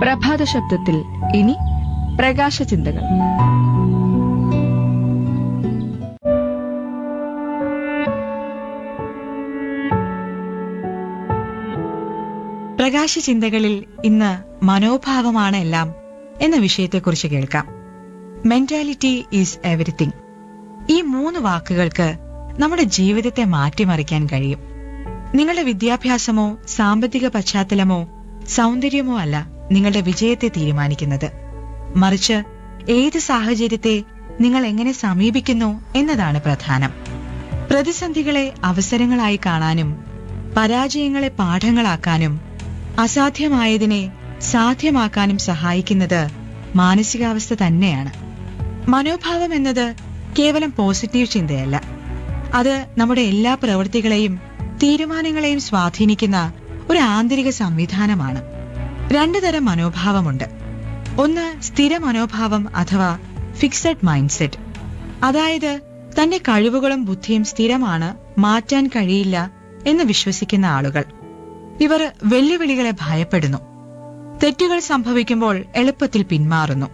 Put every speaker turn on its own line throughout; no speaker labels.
പ്രഭാത ശബ്ദത്തിൽ ഇനി പ്രകാശ ചിന്തകൾ
പ്രകാശ ചിന്തകളിൽ ഇന്ന് മനോഭാവമാണ് എല്ലാം എന്ന വിഷയത്തെക്കുറിച്ച് കേൾക്കാം മെന്റാലിറ്റി ഈസ് എവറിത്തിങ് ഈ മൂന്ന് വാക്കുകൾക്ക് നമ്മുടെ ജീവിതത്തെ മാറ്റിമറിക്കാൻ കഴിയും നിങ്ങളുടെ വിദ്യാഭ്യാസമോ സാമ്പത്തിക പശ്ചാത്തലമോ സൗന്ദര്യമോ അല്ല നിങ്ങളുടെ വിജയത്തെ തീരുമാനിക്കുന്നത് മറിച്ച് ഏത് സാഹചര്യത്തെ നിങ്ങൾ എങ്ങനെ സമീപിക്കുന്നു എന്നതാണ് പ്രധാനം പ്രതിസന്ധികളെ അവസരങ്ങളായി കാണാനും പരാജയങ്ങളെ പാഠങ്ങളാക്കാനും അസാധ്യമായതിനെ സാധ്യമാക്കാനും സഹായിക്കുന്നത് മാനസികാവസ്ഥ തന്നെയാണ് മനോഭാവം എന്നത് കേവലം പോസിറ്റീവ് ചിന്തയല്ല അത് നമ്മുടെ എല്ലാ പ്രവൃത്തികളെയും തീരുമാനങ്ങളെയും സ്വാധീനിക്കുന്ന ഒരു ആന്തരിക സംവിധാനമാണ് രണ്ടു തരം മനോഭാവമുണ്ട് ഒന്ന് സ്ഥിര മനോഭാവം അഥവാ ഫിക്സഡ് മൈൻഡ് സെറ്റ് അതായത് തന്റെ കഴിവുകളും ബുദ്ധിയും സ്ഥിരമാണ് മാറ്റാൻ കഴിയില്ല എന്ന് വിശ്വസിക്കുന്ന ആളുകൾ ഇവർ വെല്ലുവിളികളെ ഭയപ്പെടുന്നു തെറ്റുകൾ സംഭവിക്കുമ്പോൾ എളുപ്പത്തിൽ പിന്മാറുന്നു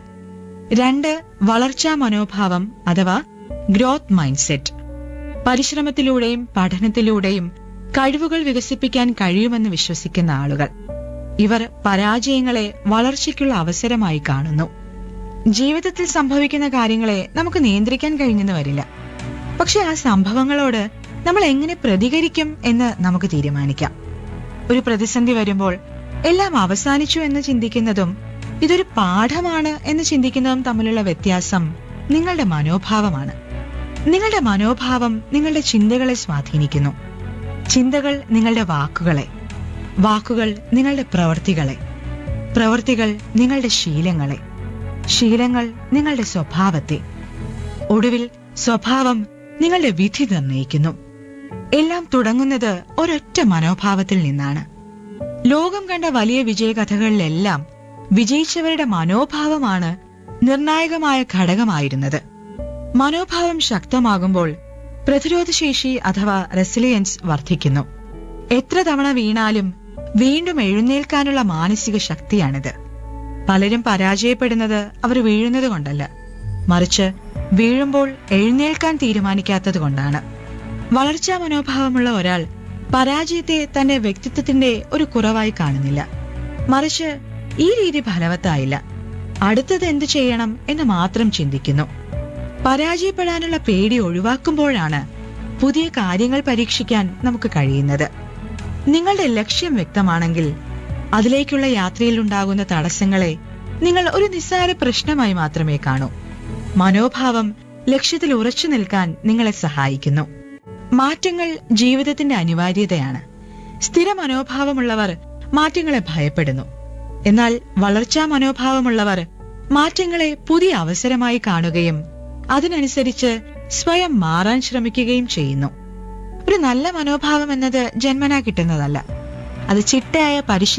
രണ്ട് വളർച്ചാ മനോഭാവം അഥവാ ഗ്രോത്ത് മൈൻഡ് സെറ്റ് പരിശ്രമത്തിലൂടെയും പഠനത്തിലൂടെയും കഴിവുകൾ വികസിപ്പിക്കാൻ കഴിയുമെന്ന് വിശ്വസിക്കുന്ന ആളുകൾ ഇവർ പരാജയങ്ങളെ വളർച്ചയ്ക്കുള്ള അവസരമായി കാണുന്നു ജീവിതത്തിൽ സംഭവിക്കുന്ന കാര്യങ്ങളെ നമുക്ക് നിയന്ത്രിക്കാൻ കഴിഞ്ഞെന്ന് വരില്ല പക്ഷെ ആ സംഭവങ്ങളോട് നമ്മൾ എങ്ങനെ പ്രതികരിക്കും എന്ന് നമുക്ക് തീരുമാനിക്കാം ഒരു പ്രതിസന്ധി വരുമ്പോൾ എല്ലാം അവസാനിച്ചു എന്ന് ചിന്തിക്കുന്നതും ഇതൊരു പാഠമാണ് എന്ന് ചിന്തിക്കുന്നതും തമ്മിലുള്ള വ്യത്യാസം നിങ്ങളുടെ മനോഭാവമാണ് നിങ്ങളുടെ മനോഭാവം നിങ്ങളുടെ ചിന്തകളെ സ്വാധീനിക്കുന്നു ചിന്തകൾ നിങ്ങളുടെ വാക്കുകളെ വാക്കുകൾ നിങ്ങളുടെ പ്രവൃത്തികളെ പ്രവൃത്തികൾ നിങ്ങളുടെ ശീലങ്ങളെ ശീലങ്ങൾ നിങ്ങളുടെ സ്വഭാവത്തെ ഒടുവിൽ സ്വഭാവം നിങ്ങളുടെ വിധി നിർണയിക്കുന്നു എല്ലാം തുടങ്ങുന്നത് ഒരൊറ്റ മനോഭാവത്തിൽ നിന്നാണ് ലോകം കണ്ട വലിയ വിജയകഥകളിലെല്ലാം വിജയിച്ചവരുടെ മനോഭാവമാണ് നിർണായകമായ ഘടകമായിരുന്നത് മനോഭാവം ശക്തമാകുമ്പോൾ പ്രതിരോധശേഷി അഥവാ റെസിലിയൻസ് വർദ്ധിക്കുന്നു എത്ര തവണ വീണാലും വീണ്ടും എഴുന്നേൽക്കാനുള്ള മാനസിക ശക്തിയാണിത് പലരും പരാജയപ്പെടുന്നത് അവർ വീഴുന്നത് കൊണ്ടല്ല മറിച്ച് വീഴുമ്പോൾ എഴുന്നേൽക്കാൻ തീരുമാനിക്കാത്തത് കൊണ്ടാണ് വളർച്ചാ മനോഭാവമുള്ള ഒരാൾ പരാജയത്തെ തന്റെ വ്യക്തിത്വത്തിന്റെ ഒരു കുറവായി കാണുന്നില്ല മറിച്ച് ഈ രീതി ഫലവത്തായില്ല അടുത്തത് എന്തു ചെയ്യണം എന്ന് മാത്രം ചിന്തിക്കുന്നു പരാജയപ്പെടാനുള്ള പേടി ഒഴിവാക്കുമ്പോഴാണ് പുതിയ കാര്യങ്ങൾ പരീക്ഷിക്കാൻ നമുക്ക് കഴിയുന്നത് നിങ്ങളുടെ ലക്ഷ്യം വ്യക്തമാണെങ്കിൽ അതിലേക്കുള്ള യാത്രയിൽ ഉണ്ടാകുന്ന തടസ്സങ്ങളെ നിങ്ങൾ ഒരു നിസ്സാര പ്രശ്നമായി മാത്രമേ കാണൂ മനോഭാവം ലക്ഷ്യത്തിൽ ഉറച്ചു നിൽക്കാൻ നിങ്ങളെ സഹായിക്കുന്നു മാറ്റങ്ങൾ ജീവിതത്തിന്റെ അനിവാര്യതയാണ് സ്ഥിര മനോഭാവമുള്ളവർ മാറ്റങ്ങളെ ഭയപ്പെടുന്നു എന്നാൽ വളർച്ചാ മനോഭാവമുള്ളവർ മാറ്റങ്ങളെ പുതിയ അവസരമായി കാണുകയും അതിനനുസരിച്ച് സ്വയം മാറാൻ ശ്രമിക്കുകയും ചെയ്യുന്നു ഒരു നല്ല മനോഭാവം എന്നത് ജന്മനാ കിട്ടുന്നതല്ല അത് ചിട്ടയായ പരിശീലനം